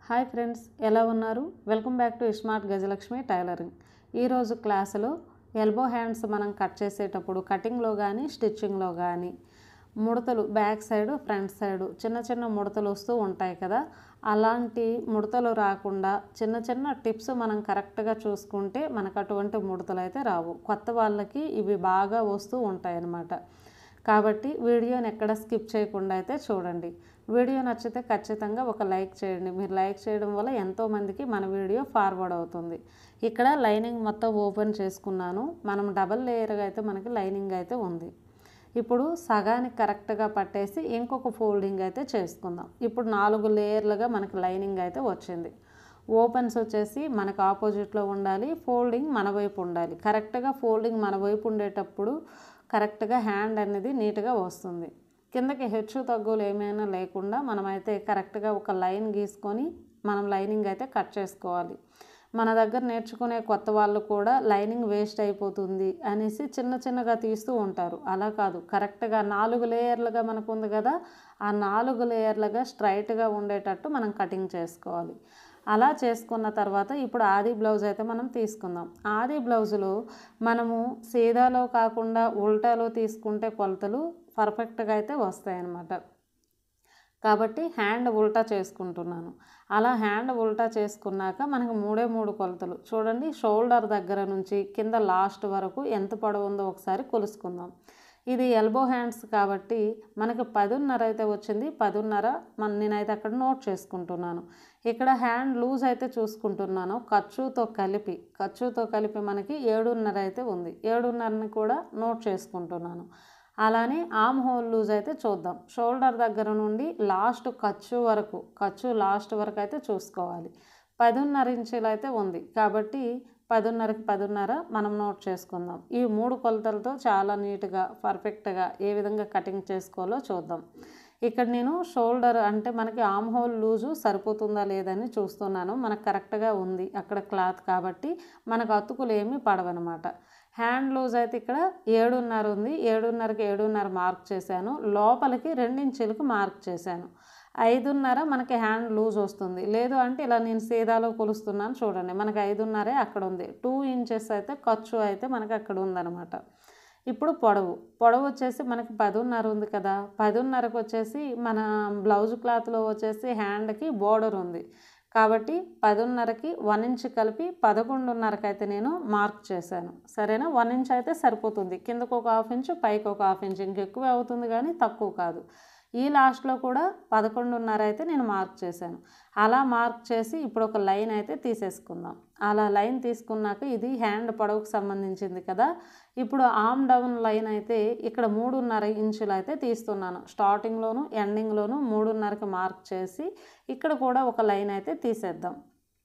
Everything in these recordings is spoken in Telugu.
హాయ్ ఫ్రెండ్స్ ఎలా ఉన్నారు welcome back to smart Gajalakshmi tailoring ఈరోజు క్లాసులో ఎల్బో హ్యాండ్స్ మనం కట్ చేసేటప్పుడు కటింగ్లో కానీ స్టిచ్చింగ్లో కానీ ముడతలు బ్యాక్ సైడ్ ఫ్రంట్ సైడ్ చిన్న చిన్న ముడతలు వస్తూ ఉంటాయి కదా అలాంటి ముడతలు రాకుండా చిన్న చిన్న టిప్స్ మనం కరెక్ట్గా చూసుకుంటే మనకు అటువంటి ముడతలు అయితే రావు కొత్త వాళ్ళకి ఇవి బాగా వస్తూ ఉంటాయి అన్నమాట కాబట్టి వీడియోని ఎక్కడ స్కిప్ చేయకుండా అయితే చూడండి వీడియో నచ్చితే ఖచ్చితంగా ఒక లైక్ చేయండి మీరు లైక్ చేయడం వల్ల ఎంతోమందికి మన వీడియో ఫార్వర్డ్ అవుతుంది ఇక్కడ లైనింగ్ మొత్తం ఓపెన్ చేసుకున్నాను మనం డబల్ లేయర్గా అయితే మనకి లైనింగ్ అయితే ఉంది ఇప్పుడు సగానికి కరెక్ట్గా పట్టేసి ఇంకొక ఫోల్డింగ్ అయితే చేసుకుందాం ఇప్పుడు నాలుగు లేయర్లుగా మనకి లైనింగ్ అయితే వచ్చింది ఓపెన్స్ వచ్చేసి మనకు ఆపోజిట్లో ఉండాలి ఫోల్డింగ్ మన వైపు ఉండాలి కరెక్ట్గా ఫోల్డింగ్ మన వైపు ఉండేటప్పుడు కరెక్ట్గా హ్యాండ్ అనేది నీట్గా వస్తుంది కిందకి హెచ్చు తగ్గులు ఏమైనా లేకుండా మనమైతే కరెక్ట్గా ఒక లైన్ గీసుకొని మనం లైనింగ్ అయితే కట్ చేసుకోవాలి మన దగ్గర నేర్చుకునే కొత్త వాళ్ళు కూడా లైనింగ్ వేస్ట్ అయిపోతుంది అనేసి చిన్న చిన్నగా తీస్తూ ఉంటారు అలా కాదు కరెక్ట్గా నాలుగు లేయర్లుగా మనకు ఉంది కదా ఆ నాలుగు లేయర్లుగా స్ట్రైట్గా ఉండేటట్టు మనం కటింగ్ చేసుకోవాలి అలా చేసుకున్న తర్వాత ఇప్పుడు ఆది బ్లౌజ్ అయితే మనం తీసుకుందాం ఆది బ్లౌజులో మనము సీదాలో కాకుండా ఉల్టాలో తీసుకుంటే కొలతలు పర్ఫెక్ట్గా అయితే వస్తాయి అన్నమాట కాబట్టి హ్యాండ్ ఉల్టా చేసుకుంటున్నాను అలా హ్యాండ్ ఉల్టా చేసుకున్నాక మనకు మూడే మూడు కొలతలు చూడండి షోల్డర్ దగ్గర నుంచి కింద లాస్ట్ వరకు ఎంత పొడవు ఉందో ఒకసారి కొలుసుకుందాం ఇది ఎల్బో హ్యాండ్స్ కాబట్టి మనకి పదున్నర అయితే వచ్చింది పదున్నర మన నేనైతే అక్కడ నోట్ చేసుకుంటున్నాను ఇక్కడ హ్యాండ్ లూజ్ అయితే చూసుకుంటున్నాను ఖర్చుతో కలిపి ఖర్చుతో కలిపి మనకి ఏడున్నర అయితే ఉంది ఏడున్నరని కూడా నోట్ చేసుకుంటున్నాను అలానే ఆమ్ హోల్ లూజ్ అయితే చూద్దాం షోల్డర్ దగ్గర నుండి లాస్ట్ ఖర్చు వరకు ఖర్చు లాస్ట్ వరకు అయితే చూసుకోవాలి పదున్నర ఇంచులు అయితే ఉంది కాబట్టి పదున్నరకి పదున్నర మనం నోట్ చేసుకుందాం ఈ మూడు కొలతలతో చాలా నీట్గా పర్ఫెక్ట్గా ఏ విధంగా కటింగ్ చేసుకోవాలో చూద్దాం ఇక్కడ నేను షోల్డర్ అంటే మనకి ఆమ్ హోల్ లూజు సరిపోతుందా లేదని చూస్తున్నాను మనకు కరెక్ట్గా ఉంది అక్కడ క్లాత్ కాబట్టి మనకు అతుకులు ఏమీ పడవన్నమాట హ్యాండ్ లూజ్ అయితే ఇక్కడ ఏడున్నర ఉంది ఏడున్నరకి ఏడున్నర మార్క్ చేశాను లోపలికి రెండించులకు మార్క్ చేశాను ఐదున్నర మనకి హ్యాండ్ లూజ్ వస్తుంది లేదు అంటే ఇలా నేను సీదాలో కొలుస్తున్నాను చూడండి మనకి ఐదున్నరే అక్కడ ఉంది టూ ఇంచెస్ అయితే ఖర్చు అయితే మనకి అక్కడ ఉందన్నమాట ఇప్పుడు పొడవు పొడవు వచ్చేసి మనకి పదున్నర ఉంది కదా పదున్నరకు వచ్చేసి మన బ్లౌజ్ క్లాత్లో వచ్చేసి హ్యాండ్కి బోర్డర్ ఉంది కాబట్టి పదున్నరకి వన్ ఇంచ్ కలిపి పదకొండున్నరకి అయితే నేను మార్క్ చేశాను సరేనా వన్ ఇంచ్ అయితే సరిపోతుంది కిందకు ఒక హాఫ్ ఇంచు పైకి ఒక హాఫ్ ఇంచ్ ఇంకెక్కువ అవుతుంది కానీ తక్కువ కాదు ఈ లాస్ట్లో కూడా పదకొండున్నర అయితే నేను మార్క్ చేశాను అలా మార్క్ చేసి ఇప్పుడు ఒక లైన్ అయితే తీసేసుకుందాం అలా లైన్ తీసుకున్నాక ఇది హ్యాండ్ పొడవుకు సంబంధించింది కదా ఇప్పుడు ఆమ్ డౌన్ లైన్ అయితే ఇక్కడ మూడున్నర ఇంచులు అయితే తీస్తున్నాను స్టార్టింగ్లోను ఎండింగ్లోను మూడున్నరకి మార్క్ చేసి ఇక్కడ కూడా ఒక లైన్ అయితే తీసేద్దాం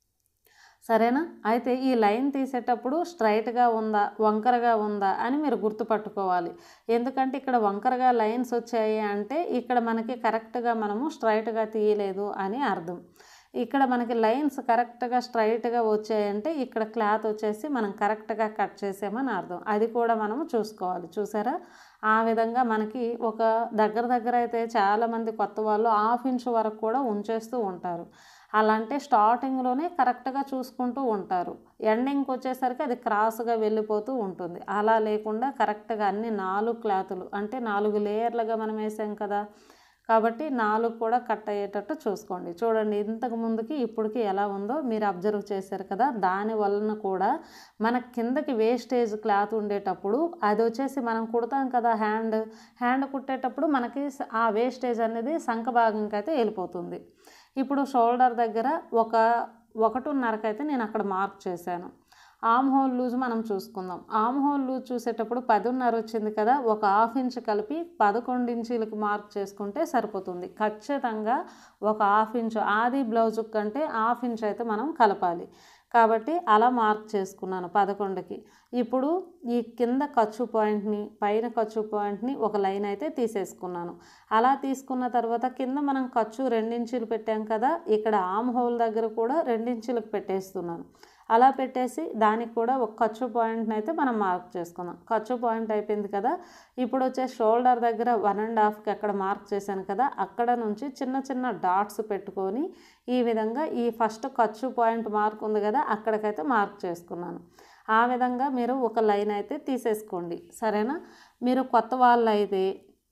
సరేనా అయితే ఈ లైన్ తీసేటప్పుడు స్ట్రైట్గా ఉందా వంకరగా ఉందా అని మీరు గుర్తుపట్టుకోవాలి ఎందుకంటే ఇక్కడ వంకరగా లైన్స్ వచ్చాయి అంటే ఇక్కడ మనకి కరెక్ట్గా మనము స్ట్రైట్గా తీయలేదు అని అర్థం ఇక్కడ మనకి లైన్స్ కరెక్ట్గా స్ట్రైట్గా వచ్చాయంటే ఇక్కడ క్లాత్ వచ్చేసి మనం కరెక్ట్గా కట్ చేసామని అర్థం అది కూడా మనము చూసుకోవాలి చూసారా ఆ విధంగా మనకి ఒక దగ్గర దగ్గర అయితే చాలామంది కొత్త వాళ్ళు హాఫ్ ఇంచ్ వరకు కూడా ఉంచేస్తూ ఉంటారు అలా అంటే స్టార్టింగ్లోనే కరెక్ట్గా చూసుకుంటూ ఉంటారు ఎండింగ్కి వచ్చేసరికి అది క్రాస్గా వెళ్ళిపోతూ ఉంటుంది అలా లేకుండా కరెక్ట్గా అన్ని నాలుగు క్లాతులు అంటే నాలుగు లేయర్లుగా మనం వేసాం కదా కాబట్టి నాలుగు కూడా కట్ అయ్యేటట్టు చూసుకోండి చూడండి ఇంతకు ముందుకి ఇప్పటికి ఎలా ఉందో మీరు అబ్జర్వ్ చేశారు కదా దాని వలన కూడా మన కిందకి వేస్టేజ్ క్లాత్ ఉండేటప్పుడు అది వచ్చేసి మనం కుడతాం కదా హ్యాండ్ హ్యాండ్ కుట్టేటప్పుడు మనకి ఆ వేస్టేజ్ అనేది సంఖ భాగంకి అయితే వెళ్ళిపోతుంది ఇప్పుడు షోల్డర్ దగ్గర ఒక ఒకటిన్నరకైతే నేను అక్కడ మార్క్ చేశాను ఆమ్ హోల్ లూజ్ మనం చూసుకుందాం ఆమ్ హోల్ లూజ్ చూసేటప్పుడు పదున్నర వచ్చింది కదా ఒక హాఫ్ ఇంచ్ కలిపి పదకొండు ఇంచీలకు మార్క్ చేసుకుంటే సరిపోతుంది ఖచ్చితంగా ఒక హాఫ్ ఇంచ్ ఆది బ్లౌజ్ కంటే హాఫ్ ఇంచ్ అయితే మనం కలపాలి కాబట్టి అలా మార్క్ చేసుకున్నాను పదకొండుకి ఇప్పుడు ఈ కింద ఖర్చు పాయింట్ని పైన ఖర్చు పాయింట్ని ఒక లైన్ అయితే తీసేసుకున్నాను అలా తీసుకున్న తర్వాత కింద మనం ఖర్చు రెండించులు పెట్టాం కదా ఇక్కడ ఆమ్ హోల్ దగ్గర కూడా రెండించులకు పెట్టేస్తున్నాను అలా పెట్టేసి దానికి కూడా ఒక ఖర్చు పాయింట్ని అయితే మనం మార్క్ చేసుకుందాం ఖర్చు పాయింట్ అయిపోయింది కదా ఇప్పుడు వచ్చే షోల్డర్ దగ్గర వన్ అండ్ హాఫ్కి అక్కడ మార్క్ చేశాను కదా అక్కడ నుంచి చిన్న చిన్న డాట్స్ పెట్టుకొని ఈ విధంగా ఈ ఫస్ట్ ఖర్చు పాయింట్ మార్క్ ఉంది కదా అక్కడికైతే మార్క్ చేసుకున్నాను ఆ విధంగా మీరు ఒక లైన్ అయితే తీసేసుకోండి సరేనా మీరు కొత్త వాళ్ళు అయితే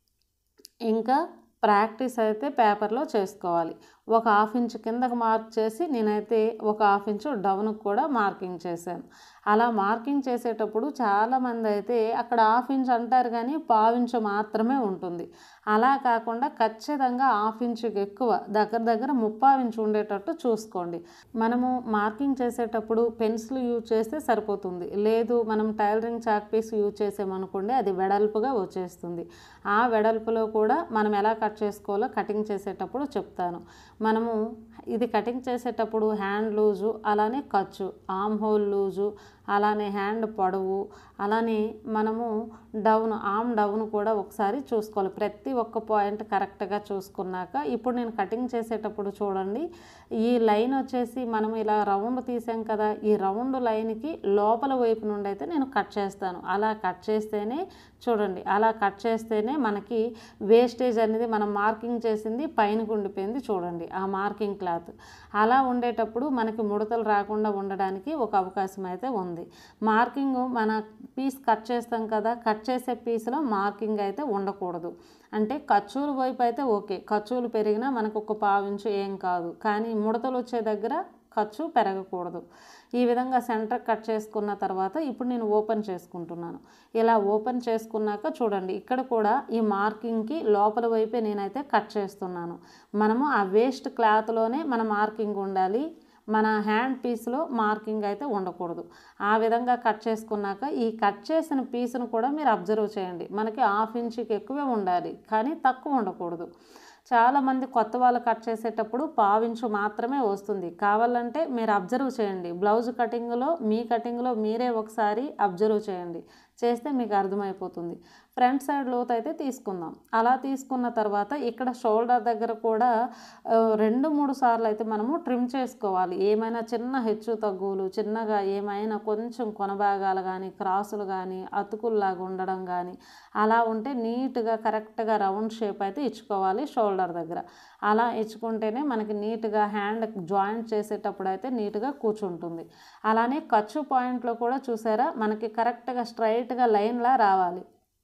ఇంకా ప్రాక్టీస్ అయితే పేపర్లో చేసుకోవాలి ఒక హాఫ్ ఇంచ్ కిందకు మార్క్ చేసి నేనైతే ఒక హాఫ్ ఇంచు డౌన్కి కూడా మార్కింగ్ చేశాను అలా మార్కింగ్ చేసేటప్పుడు చాలామంది అయితే అక్కడ హాఫ్ ఇంచ్ అంటారు కానీ పావించు మాత్రమే ఉంటుంది అలా కాకుండా ఖచ్చితంగా హాఫ్ ఇంచుకి ఎక్కువ దగ్గర దగ్గర ముప్పావు ఇంచు ఉండేటట్టు చూసుకోండి మనము మార్కింగ్ చేసేటప్పుడు పెన్సిల్ యూజ్ చేస్తే సరిపోతుంది లేదు మనం టైలరింగ్ చాక్ పీస్ యూజ్ చేసామనుకోండి అది వెడల్పుగా వచ్చేస్తుంది ఆ వెడల్పులో కూడా మనం ఎలా కట్ చేసుకోవాలో కటింగ్ చేసేటప్పుడు చెప్తాను మనము ఇది కటింగ్ చేసేటప్పుడు హ్యాండ్ లూజు అలానే ఖర్చు ఆమ్ హోల్ లూజు అలానే హ్యాండ్ పొడవు అలానే మనము డౌన్ ఆమ్ డౌన్ కూడా ఒకసారి చూసుకోవాలి ప్రతి ఒక్క పాయింట్ కరెక్ట్గా చూసుకున్నాక ఇప్పుడు నేను కటింగ్ చేసేటప్పుడు చూడండి ఈ లైన్ వచ్చేసి మనం ఇలా రౌండ్ తీసాం కదా ఈ రౌండ్ లైన్కి లోపల వైపు నుండి అయితే నేను కట్ చేస్తాను అలా కట్ చేస్తేనే చూడండి అలా కట్ చేస్తేనే మనకి వేస్టేజ్ అనేది మనం మార్కింగ్ చేసింది పైన ఉండిపోయింది చూడండి ఆ మార్కింగ్ క్లాత్ అలా ఉండేటప్పుడు మనకి ముడతలు రాకుండా ఉండడానికి ఒక అవకాశం అయితే ఉంది మార్కింగ్ మన పీస్ కట్ చేస్తాం కదా కట్ చేసే పీస్లో మార్కింగ్ అయితే ఉండకూడదు అంటే ఖర్చుల వైపు అయితే ఓకే ఖర్చులు పెరిగినా మనకు ఒక పావించు ఏం కాదు కానీ ముడతలు వచ్చే దగ్గర ఖర్చు పెరగకూడదు ఈ విధంగా సెంటర్ కట్ చేసుకున్న తర్వాత ఇప్పుడు నేను ఓపెన్ చేసుకుంటున్నాను ఇలా ఓపెన్ చేసుకున్నాక చూడండి ఇక్కడ కూడా ఈ మార్కింగ్కి లోపల వైపే నేనైతే కట్ చేస్తున్నాను మనము ఆ వేస్ట్ క్లాత్లోనే మన మార్కింగ్ ఉండాలి మన హ్యాండ్ పీస్లో మార్కింగ్ అయితే ఉండకూడదు ఆ విధంగా కట్ చేసుకున్నాక ఈ కట్ చేసిన పీస్ను కూడా మీరు అబ్జర్వ్ చేయండి మనకి హాఫ్ ఇంచుకి ఎక్కువే ఉండాలి కానీ తక్కువ ఉండకూడదు చాలామంది కొత్త వాళ్ళు కట్ చేసేటప్పుడు పావించు మాత్రమే వస్తుంది కావాలంటే మీరు అబ్జర్వ్ చేయండి బ్లౌజ్ కటింగ్లో మీ కటింగ్లో మీరే ఒకసారి అబ్జర్వ్ చేయండి చేస్తే మీకు అర్థమైపోతుంది ఫ్రంట్ సైడ్ లోతు అయితే తీసుకుందాం అలా తీసుకున్న తర్వాత ఇక్కడ షోల్డర్ దగ్గర కూడా ఆ, రెండు మూడు సార్లు అయితే మనము ట్రిమ్ చేసుకోవాలి ఏమైనా చిన్న హెచ్చు తగ్గులు చిన్నగా ఏమైనా కొంచెం కొనభాగాలు కానీ క్రాసులు కానీ అతుకుల్లాగా ఉండడం కానీ అలా ఉంటే నీట్గా కరెక్ట్గా రౌండ్ షేప్ అయితే ఇచ్చుకోవాలి షోల్డర్ దగ్గర అలా ఇచ్చుకుంటేనే మనకి నీట్గా హ్యాండ్ జాయింట్ చేసేటప్పుడు అయితే నీట్గా కూర్చుంటుంది అలానే ఖర్చు పాయింట్లో కూడా చూసారా మనకి కరెక్ట్గా స్ట్రైట్గా లైన్లా రావాలి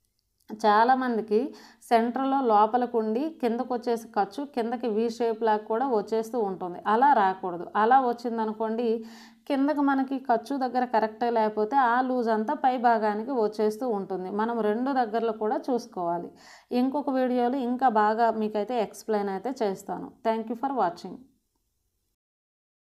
చాలామందికి సెంటర్లో లోపలికి ఉండి కిందకు వచ్చేసి ఖర్చు కిందకి వీ షేప్ లాగా కూడా వచ్చేస్తూ ఉంటుంది అలా రాకూడదు అలా వచ్చిందనుకోండి కిందకి మనకి ఖర్చు దగ్గర కరెక్ట్గా లేకపోతే ఆ లూజ్ అంతా పై భాగానికి వచ్చేస్తూ ఉంటుంది మనం రెండు దగ్గరలో కూడా చూసుకోవాలి ఇంకొక వీడియోలో ఇంకా బాగా మీకైతే ఎక్స్ప్లెయిన్ అయితే చేస్తాను థ్యాంక్ యూ ఫర్ వాచింగ్